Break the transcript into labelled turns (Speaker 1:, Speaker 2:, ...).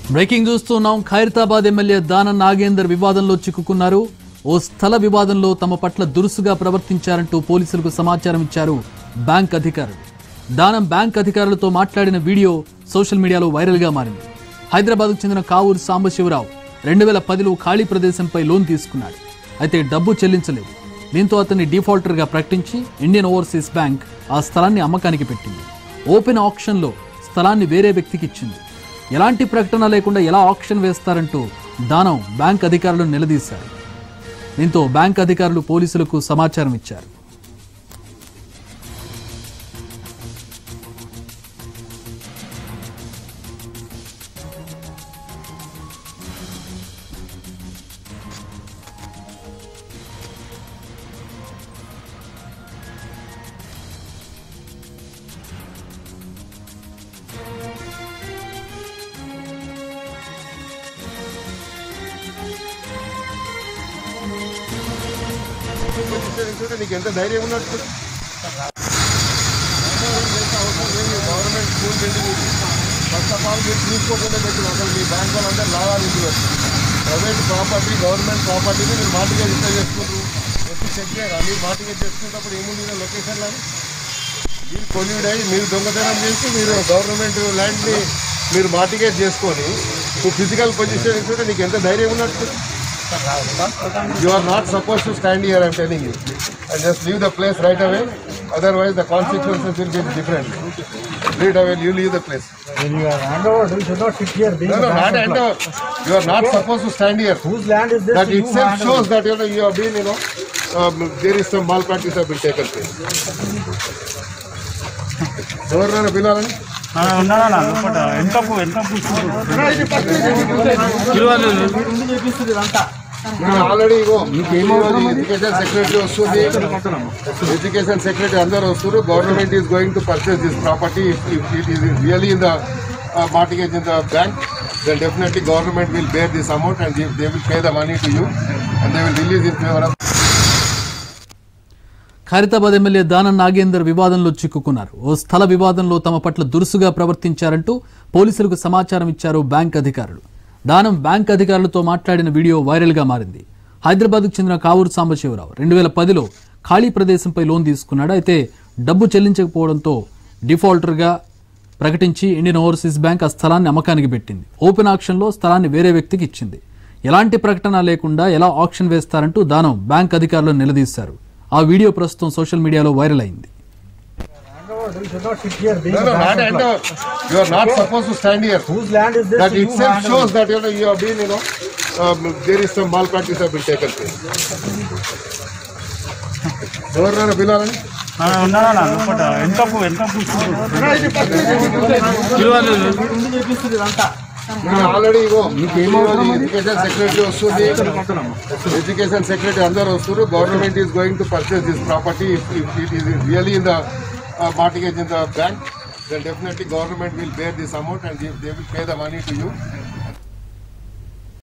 Speaker 1: Breaking చూస్తున్నాం Khairatabad MLA Danam Nagender వివాదంలో చిక్కుకున్నారు ఓ స్థల వివాదంలో తమ పట్ల దురుసుగా ప్రవర్తించారంటూ పోలీసులకు సమాచారం ఇచ్చారు బ్యాంక్ అధికారులు దానం బ్యాంక్ అధికారులతో మాట్లాడిన వీడియో సోషల్ మీడియాలో వైరల్గా మారింది హైదరాబాద్కు చెందిన కావూరు సాంబశివరావు రెండు వేల పదిలో ఖాళీ ప్రదేశంపై లోన్ తీసుకున్నాడు అయితే డబ్బు చెల్లించలేదు దీంతో అతన్ని డిఫాల్టర్గా ప్రకటించి ఇండియన్ ఓవర్సీస్ బ్యాంక్ ఆ స్థలాన్ని అమ్మకానికి పెట్టింది ఓపెన్ ఆప్షన్లో స్థలాన్ని వేరే వ్యక్తికి ఇచ్చింది ఎలాంటి ప్రకటన లేకుండా ఎలా ఆక్షన్ వేస్తారంటూ దానం బ్యాంక్ అధికారులను నిలదీశారు దీంతో బ్యాంక్ అధికారులు పోలీసులకు సమాచారం ఇచ్చారు
Speaker 2: చూస్తే నీకు ఎంత ధైర్యం ఉన్నట్టు గవర్నమెంట్ స్కూల్ బిల్డింగ్ ఇది ఫస్ట్ ఆఫ్ ఆల్ మీరు తీసుకోకుండా పెట్టిన అసలు మీ బ్యాంక్ వాళ్ళందరూ లాగాలి ఇందులో ప్రైవేట్ ప్రాపర్టీ గవర్నమెంట్ ప్రాపర్టీని మీరు మార్టిగేజ్ ఇట్లా చేసుకుంటారు వచ్చి చెక్ చేయరా మీరు మార్టిగేజ్ చేసుకున్నప్పుడు ఏముంది లొకేషన్లో మీరు పొల్యూడ్ అయ్యి మీరు దొంగతనం చేసి మీరు గవర్నమెంట్ ల్యాండ్ని మీరు మార్టిగేజ్ చేసుకొని నువ్వు ఫిజికల్ పొజిషన్ ఇస్తుంటే నీకు ఎంత ధైర్యం ఉన్నట్టు You are not supposed to stand here, I'm telling you. And just leave the place right away. Otherwise, the consequences will be different. Leave away, you leave the place.
Speaker 3: When you are handover, you should not sit here being
Speaker 2: No,
Speaker 3: a
Speaker 2: no,
Speaker 3: bank
Speaker 2: not
Speaker 3: employee.
Speaker 2: enter. You are not supposed to stand here.
Speaker 3: Whose land is this?
Speaker 2: That
Speaker 3: You
Speaker 2: itself
Speaker 3: hand
Speaker 2: shows
Speaker 3: over.
Speaker 2: that you know you have been, you know, um, there is some malpractice have been taken place. ఎవరినైనా పిలాలని
Speaker 3: ఉన్నానా లోపల ఎంతకు ఎంత కూర్చుంటారు
Speaker 2: already ఇగో education secretary వస్తుంది education secretary అందరూ వస్తారు government is going to purchase this property it is really in the mortgage in the bank then definitely government will bear this amount and they will pay the money to you and they will release in favour of
Speaker 1: Khairatabad MLA Danam Nagender వివాదంలో చిక్కుకున్నారు ఓ స్థల వివాదంలో తమ పట్ల దురుసుగా ప్రవర్తించారంటూ పోలీసులకు సమాచారం ఇచ్చారు bank అధికారులు దానం బ్యాంక్ అధికారులతో మాట్లాడిన వీడియో వైరల్గా మారింది హైదరాబాద్కు చెందిన కావూరు సాంబశివరావు రెండు వేల పదిలో ఖాళీ ప్రదేశంపై లోన్ తీసుకున్నాడు అయితే డబ్బు చెల్లించకపోవడంతో డిఫాల్టర్గా ప్రకటించి ఇండియన్ ఓవర్సీస్ బ్యాంక్ ఆ స్థలాన్ని అమ్మకానికి పెట్టింది ఓపెన్ ఆక్షన్లో స్థలాన్ని వేరే వ్యక్తికి ఇచ్చింది ఎలాంటి ప్రకటన లేకుండా ఎలా ఆక్షన్ వేస్తారంటూ దానం బ్యాంక్ అధికారులను నిలదీశారు ఆ వీడియో ప్రస్తుతం సోషల్ మీడియాలో వైరల్ అయింది
Speaker 3: Handover, you should not sit here being
Speaker 2: No,
Speaker 3: a
Speaker 2: no,
Speaker 3: bank
Speaker 2: not
Speaker 3: employee.
Speaker 2: enter. You are not supposed to stand here.
Speaker 3: Whose land is this?
Speaker 2: That
Speaker 3: You
Speaker 2: itself
Speaker 3: hand
Speaker 2: shows
Speaker 3: over.
Speaker 2: that you know you have been, you know, um, there is some malpractice have been taken place. ఎవరినైనా పిలాలని
Speaker 3: ఉన్నానా లోపల ఎంతకు ఎంత కూర్చుంటారు
Speaker 2: already ఇగో education secretary వస్తుంది education secretary అందరూ వస్తారు government is going to purchase this property it is really in the mortgage in the bank then definitely government will bear this amount and they will pay the money to you